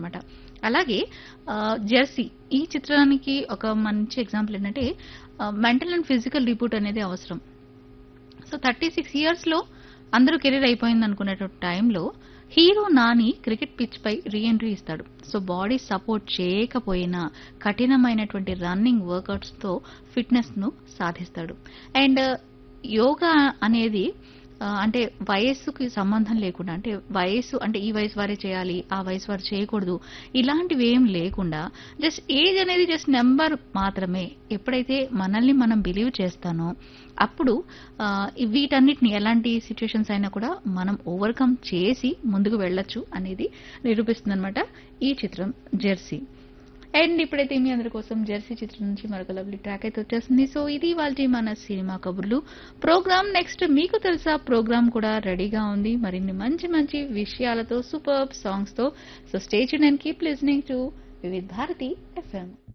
అనమాట అలాగే ఆ, జెర్సీ ఈ చిత్రానికి ఒక మంచి ఎగ్జాంపుల్ ఏంటంటే మెంటల్ అండ్ ఫిజికల్ రిపోర్ట్ అనేది అవసరం సో థర్టీ సిక్స్ ఇయర్స్లో అందరూ కెరీర్ అయిపోయింది అనుకునేటువంటి టైంలో హీరో నాని క్రికెట్ పిచ్ పై రీఎంట్రీ ఇస్తాడు సో బాడీ సపోర్ట్ చేయకపోయినా కఠినమైనటువంటి రన్నింగ్ వర్కౌట్స్తో ఫిట్నెస్ను సాధిస్తాడు అండ్ యోగా అనేది ఆ, అంటే వయస్సుకి సంబంధం లేకుండా అంటే వయస్సు అంటే ఈ వయసు వారే చేయాలి ఆ వయసు వారు చేయకూడదు ఇలాంటివి ఏం లేకుండా జస్ట్ ఏజ్ అనేది జస్ట్ నెంబర్ మాత్రమే ఎప్పుడైతే మనల్ని మనం బిలీవ్ చేస్తానో అప్పుడు ఆ, వీటన్నిటిని ఎలాంటి సిచ్యుయేషన్స్ అయినా కూడా మనం ఓవర్కమ్ చేసి ముందుకు వెళ్ళొచ్చు అనేది నిరూపిస్తుంది ఈ చిత్రం జెర్సీ అండ్ ఇప్పుడైతే మీ అందరి కోసం జెర్సీ చిత్రం నుంచి మరొక లవ్లీ ట్రాక్ అయితే వచ్చేస్తుంది సో ఇది వాళ్ళ మన సినిమా కబుర్లు ప్రోగ్రామ్ నెక్స్ట్ మీకు తెలుసా ప్రోగ్రామ్ కూడా రెడీగా ఉంది మరిన్ని మంచి మంచి విషయాలతో సూపర్ సాంగ్స్ తో so stage and keep listening to Vividh Bharati FM